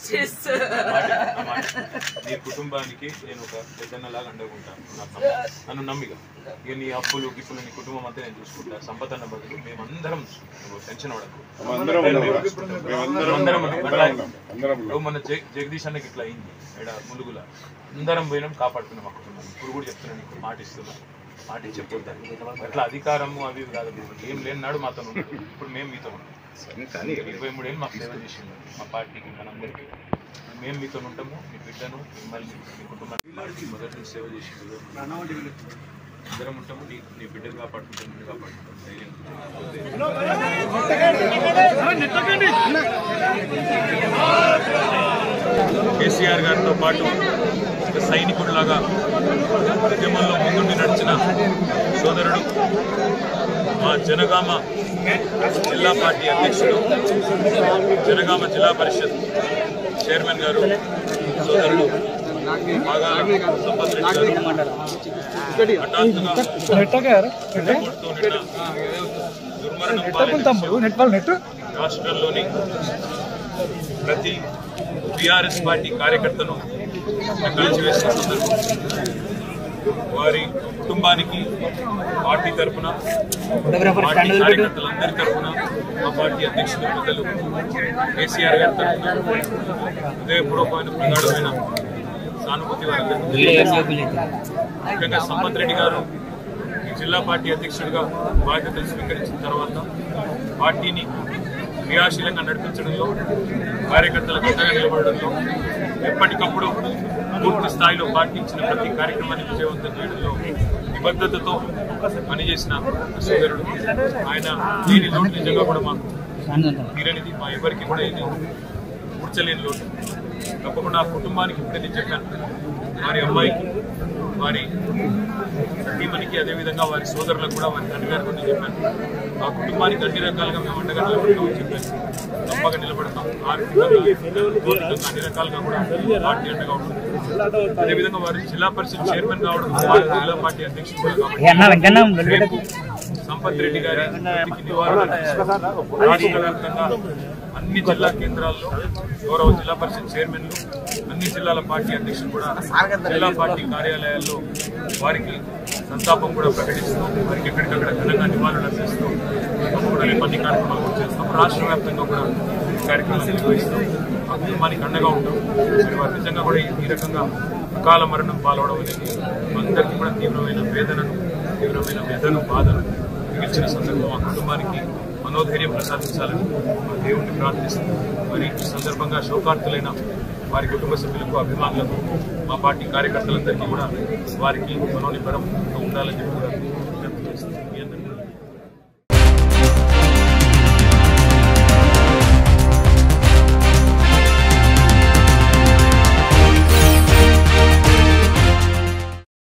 Justice మాట- మాట. నీ కుటుంబానికి నేను ఒక పెద్దన్నలాగా అండగుంటాను నాకు నమ్ము. నన్ను నమ్మిగా ఇక నీ అప్పులు గిప్పులు నీ కుటుంబం అంతా నేను చూసుకుంటా సంపదన్న బదులు మేమందరం నువ్వు టెన్షన్ పడకు అందరం ఉన్నాం మేమందరం అందరం ఉన్నాం. ఉన్నాం. అందరం ఉన్నాం. అందరం ఉన్నాం. ఇప్పుడు మన జగ- జగదీష్ అన్నకి ఇట్లా అయింది ఇక్కడ ములుగుల అందరం పోయినాం కాపాడుతున్నాం మా కుటుంబం ఇప్పుడు కూడా చెప్తున్నాను నీకు మాట ఇస్తున్నా మాట ఇచ్చి చెప్పొద్దని అట్లా అధికారము అవి ఇవి కాదు ఏం లేని నాడు మాతో ఉన్నాడు ఇప్పుడు మేము మీతో ఉన్నాం ఇరవై మూడేళ్ళు మాకు సేవ చేసింది మా పార్టీకి మనందరికీ మేము మీతో ఉంటాము మీ బిడ్డను మిమ్మల్ని మీ కుటుంబానికి మొదటి నుంచి సేవ చేసింది అందరం ఉంటాము నీ నీ బిడ్డను కాపాడుకుంటాం నిన్ను కాపాడుకుంటాం ధైర్యం కేసీఆర్ గారితో పాటు ఒక సైనికుడిలాగా ఉద్యమంలో ముందుండి నడిచిన సోదరుడు మా జనగామ జిల్లా పార్టీ అధ్యక్షుడు జనగామ జిల్లా పరిషత్ చైర్మన్ గారు సోదరుడు బాగా సంపత్ రెడ్డి గారు హఠాత్తుగా గుండెపోటుతో నిన్న దుర్మరణం పాలైన రాష్ట్రంలోని ప్రతి టిఆర్ఎస్ పార్టీ కార్యకర్తను కలిసివేసిన సందర్భం వారి కుటుంబానికి పార్టీ తరఫున పార్టీ కార్యకర్తలందరి తరఫున మా పార్టీ అధ్యక్షులు పెద్దలు కేసీఆర్ గారి తరఫున హృదయపూర్వకమైన ప్రగాఢమైన సానుభూతి వారందరికీ ముఖ్యంగా సంపత్ రెడ్డి గారు ఈ జిల్లా పార్టీ అధ్యక్షుడిగా బాధ్యతలు స్వీకరించిన తర్వాత పార్టీని క్రియాశీలంగా నడిపించడంలో కార్యకర్తలకు అండగా నిలబడడంలో ఎప్పటికప్పుడు పూర్తి స్థాయిలో పార్టీ ఇచ్చిన ప్రతి కార్యక్రమాన్ని విజయవంతం చేయడంలో నిబద్ధతతో పనిచేసిన సోదరుడు ఆయన దీని లోటు నిజంగా కూడా మాకు తీరనిది మా ఎవరికి కూడా ఇది కూర్చలేని లోటు తప్పకుండా ఆ కుటుంబానికి ఇప్పుడే నేను చెప్పాను వారి అమ్మాయికి వారి సతీమణికి అదేవిధంగా వారి సోదరులకు కూడా వారి తండ్రి గారికి నేను చెప్పాను ఆ కుటుంబానికి అన్ని రకాలుగా మేము అండగా నిలబడతామని చెప్పాను తప్పగా నిలబడతాం ఆర్థికంగా భౌతికంగా అన్ని రకాలుగా కూడా పార్టీ అండగా ఉంటుంది అదేవిధంగా వారి జిల్లా పరిషత్ చైర్మన్ కావడం వారి జిల్లా పార్టీ అధ్యక్షుడు కూడా కాబట్టి రేపు సంపత్ రెడ్డి గారి మృతికి నివారణ రాష్ట్ర వ్యాప్తంగా అన్ని జిల్లా కేంద్రాల్లో గౌరవ జిల్లా పరిషత్ చైర్మన్లు అన్ని జిల్లాల పార్టీ అధ్యక్షులు కూడా జిల్లా పార్టీ కార్యాలయాల్లో వారికి సంతాపం కూడా ప్రకటిస్తూ వారికి ఎక్కడికక్కడ ఘనంగా నివాళులు అర్పిస్తూ తప్పకుండా రేపు అన్ని కార్యక్రమాలు కూడా చేస్తాం రాష్ట్ర వ్యాప్తంగా కూడా ఈ కార్యక్రమాలు నిర్వహిస్తాం ఆ కుటుంబానికి అండగా ఉంటాం మరి వారు నిజంగా కూడా ఈ- ఈ రకంగా అకాల మరణం పాల్గొనడం అనేది అందరికీ కూడా తీవ్రమైన వేదనను తీవ్రమైన వ్యధను బాధను మిగిల్చిన సందర్భం ఆ కుటుంబానికి మనోధైర్యం ప్రసాదించాలని మా దేవుణ్ణి ప్రార్థిస్తూ మరి ఈ సందర్భంగా శోకార్తులైన వారి కుటుంబ సభ్యులకు అభిమానులకు మా పార్టీ కార్యకర్తలందరికీ కూడా వారికి మనోనిబ్బరం ఉండాలని చెప్పి కూడా విజ్ఞప్తి చేస్తున్నాను మీ అందరికీ